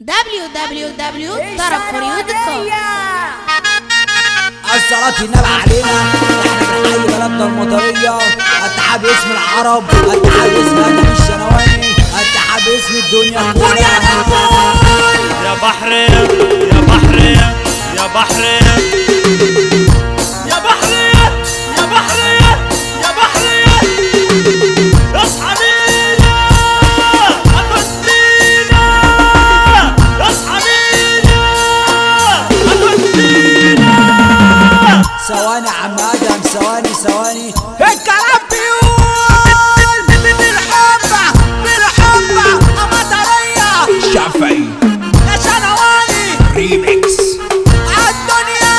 www.tarabforyu.com الصلاة النبي علينا احنا بنحيي بلدنا المطرية التحاب باسم العرب التحاب باسم ادم الشنواني التحاب باسم الدنيا كلها يا بحر يا بحر يا بحر يا بحر يا بحر يا بحر اصحى بينا اتودينا اصحى بينا اتودينا ثواني يا عم ادم ثواني ثواني الكلام بيقول بالحبة بالحبة مطرية شافعي يا شنواني ريميكس عالدنيا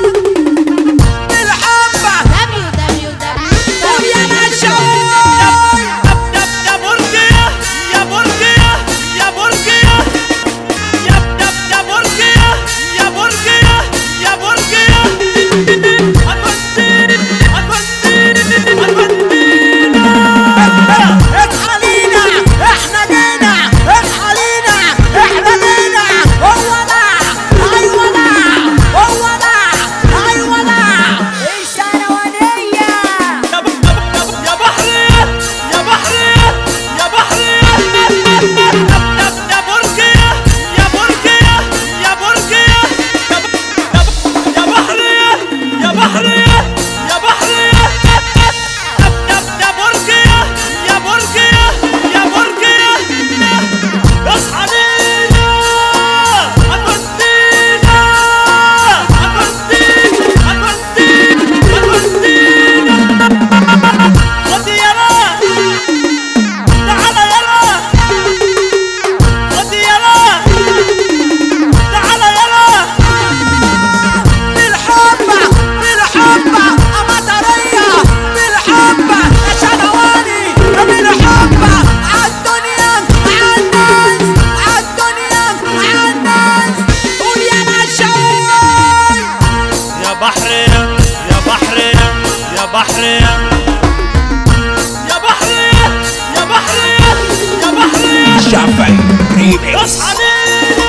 بالحبة طب يا نشوي يا برجية يا برجية يا برجية يا يا يا برجية يا برجية يا برجية أتوديني أتوديني أتودينا اصحالينا احنا جينا اصحالينا احنا جينا هو انا ايوه انا هو انا ايوه انا الشنوانية يا ب- يا ب- يا بحر يا بحر يا بحر يا يا برجية يا برجية يا برجية يا ب- يا ب- يا بحر يا بحر يا بحر يا يا برجية يا برجية يا برجية اصحى بينا اتودينا اتودينا اتودينا اتودينا خد يلا تعال يلا خد يلا تعال يلا بالحبة بالحبة مطرية بالحبة يا شنواني بالحبة عالدنيا عالناس عالدنيا عالناس قول يا نشوي يا بحر يا بحر يا بحر يا بحر يا بحر يا بحر شافعي ريميكس اصحى بينا